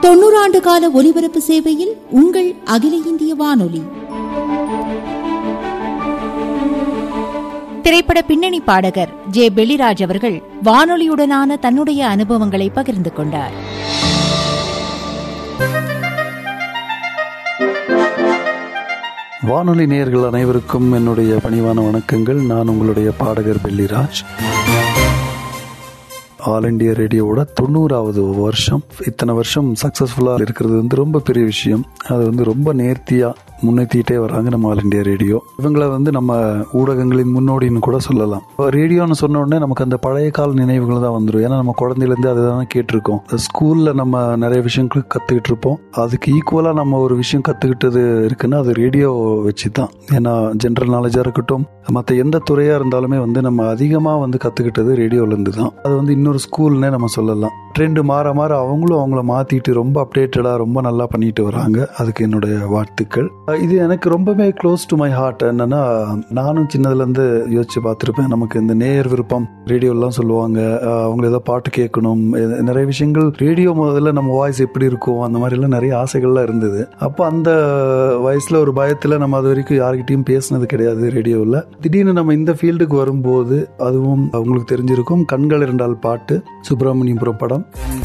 தொண்ணூறு ஆண்டு கால ஒலிபரப்பு சேவையில் உங்கள் அகில இந்திய வானொலி திரைப்பட பின்னணி பாடகர் ஜே பெளிராஜ் அவர்கள் வானொலியுடனான தன்னுடைய அனுபவங்களை பகிர்ந்து கொண்டார் வானொலி நேயர்கள் அனைவருக்கும் என்னுடைய பணிவான வணக்கங்கள் நான் உங்களுடைய பாடகர் பெல்லிராஜ் ஆல் இண்டியா ரேடியோவோட தொண்ணூறாவது வருஷம் இத்தனை வருஷம் சக்ஸஸ்ஃபுல்லாக இருக்கிறது வந்து ரொம்ப பெரிய விஷயம் அது வந்து ரொம்ப நேர்த்தியாக முன்னேற்றிட்டே வராங்க நம்ம ஆல் இண்டியா ரேடியோ இவங்கள வந்து நம்ம ஊடகங்களின் முன்னோடின்னு கூட சொல்லலாம் ரேடியோன்னு சொன்ன உடனே நமக்கு அந்த பழைய கால நினைவுகள் தான் வந்துடும் ஏன்னா நம்ம குழந்தையிலேருந்து அதை தான் கேட்டிருக்கோம் ஸ்கூலில் நம்ம நிறைய விஷயங்கள் கற்றுக்கிட்டு இருப்போம் அதுக்கு ஈக்குவலாக நம்ம ஒரு விஷயம் கற்றுக்கிட்டது இருக்குன்னா அது ரேடியோ வச்சு தான் ஏன்னா ஜென்ரல் நாலேஜாக இருக்கட்டும் மற்ற எந்த துறையாக இருந்தாலுமே வந்து நம்ம அதிகமாக வந்து கற்றுக்கிட்டது ரேடியோலேருந்து தான் அது வந்து இன்னொரு ஸ்கூல்னே நம்ம சொல்லலாம் ட்ரெண்டு மாற மாற அவங்களும் அவங்கள மாற்றிட்டு ரொம்ப அப்டேட்டடாக ரொம்ப நல்லா பண்ணிட்டு வராங்க அதுக்கு என்னுடைய வாழ்த்துக்கள் இது எனக்கு ரொம்பவே க்ளோஸ் டு மை ஹார்ட் என்னன்னா நானும் சின்னதுலேருந்து யோசிச்சு பார்த்துருப்பேன் நமக்கு இந்த நேயர் விருப்பம் ரேடியோலாம் சொல்லுவாங்க அவங்க ஏதோ பாட்டு கேட்கணும் நிறைய விஷயங்கள் ரேடியோ முதல்ல நம்ம வாய்ஸ் எப்படி இருக்கும் அந்த மாதிரிலாம் நிறைய ஆசைகள்லாம் இருந்தது அப்போ அந்த வயசில் ஒரு பயத்தில் நம்ம அது வரைக்கும் யார்கிட்டையும் பேசினது கிடையாது ரேடியோவில் திடீர்னு நம்ம இந்த ஃபீல்டுக்கு வரும்போது அதுவும் அவங்களுக்கு தெரிஞ்சிருக்கும் கண்கள் இரண்டால் பாட்டு சுப்பிரமணியபுரம் படம்